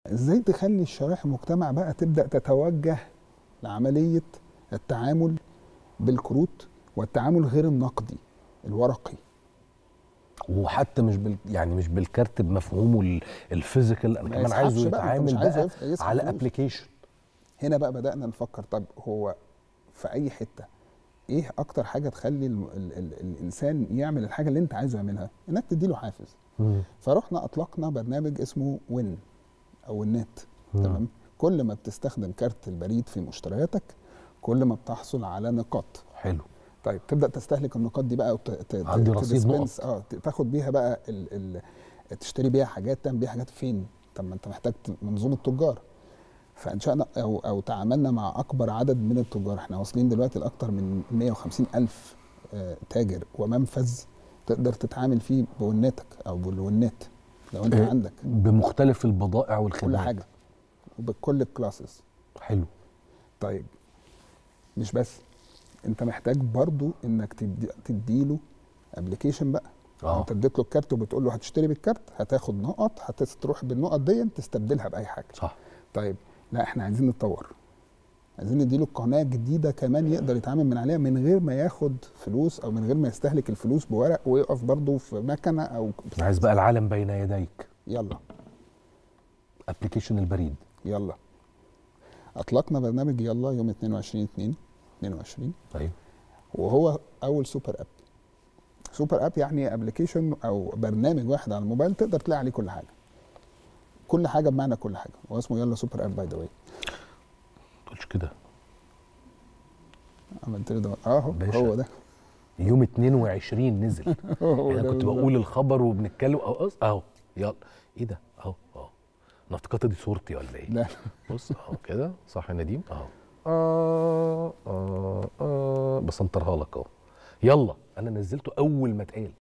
ازاي تخلي الشرائح المجتمع بقى تبدا تتوجه لعمليه التعامل بالكروت والتعامل غير النقدي الورقي وحتى مش بال يعني مش بالكارت بمفهومه ال- الفيزيكال انا ما كمان عايزه يسحبش بقى، أنت مش يتعامل عايزه بقى يف- يسحب على فلوس. ابلكيشن هنا بقى بدانا نفكر طب هو في اي حته ايه اكتر حاجه تخلي ال ال ال الانسان يعمل الحاجه اللي انت عايزه يعملها انك تديله حافز فرحنا اطلقنا برنامج اسمه وين او النت تمام كل ما بتستخدم كارت البريد في مشترياتك كل ما بتحصل على نقاط حلو طيب تبدا تستهلك النقاط دي بقى وت... ت... ت- عندي رصيد تديسبنس- اه ت- تاخد بيها بقى ال... ال... تشتري بيها حاجات تعمل بيها حاجات فين طب ما انت محتاج ت- منظومه تجار فانشانا او او تعاملنا مع اكبر عدد من التجار احنا واصلين دلوقتي لاكثر من 150 الف آه، تاجر ومنفذ تقدر تتعامل فيه بونتك او بالونات لو انت إيه، عندك بمختلف البضائع كل والخدمات حاجه وبكل الكلاسز حلو طيب مش بس انت محتاج برضو انك تدي تديله ابلكيشن بقى اه انت اديت له الكارت وبتقول له هتشتري بالكارت هتاخد نقط هتروح بالنقط دي تستبدلها باي حاجه صح طيب لا احنا عايزين نتطور عايزين نديله قناه جديده كمان يقدر يتعامل من عليها من غير ما ياخد فلوس او من غير ما يستهلك الفلوس بورق ويقف برضه في مكنه او انا عايز بقى العالم بين يديك يلا ابلكيشن البريد يلا اطلقنا برنامج يلا يوم 22 2 22 طيب وهو اول سوبر اب سوبر اب يعني ابلكيشن او برنامج واحد على الموبايل تقدر تلاقي عليه كل حاجه كل حاجه بمعنى كل حاجه هو اسمه يلا سوبر اب باي ذا واي ما تقولش كده عملت له ده اهو باشا. هو ده يوم 22 نزل هو انا ده كنت بالظبط. بقول الخبر وبنتكلم اهو اهو يلا ايه ده اهو اهو انا افتكرت دي صورتي ولا ايه لا بص اهو كده صح يا نديم اهو آه آه آه بسنطرها لك اهو يلا انا نزلته اول ما اتقال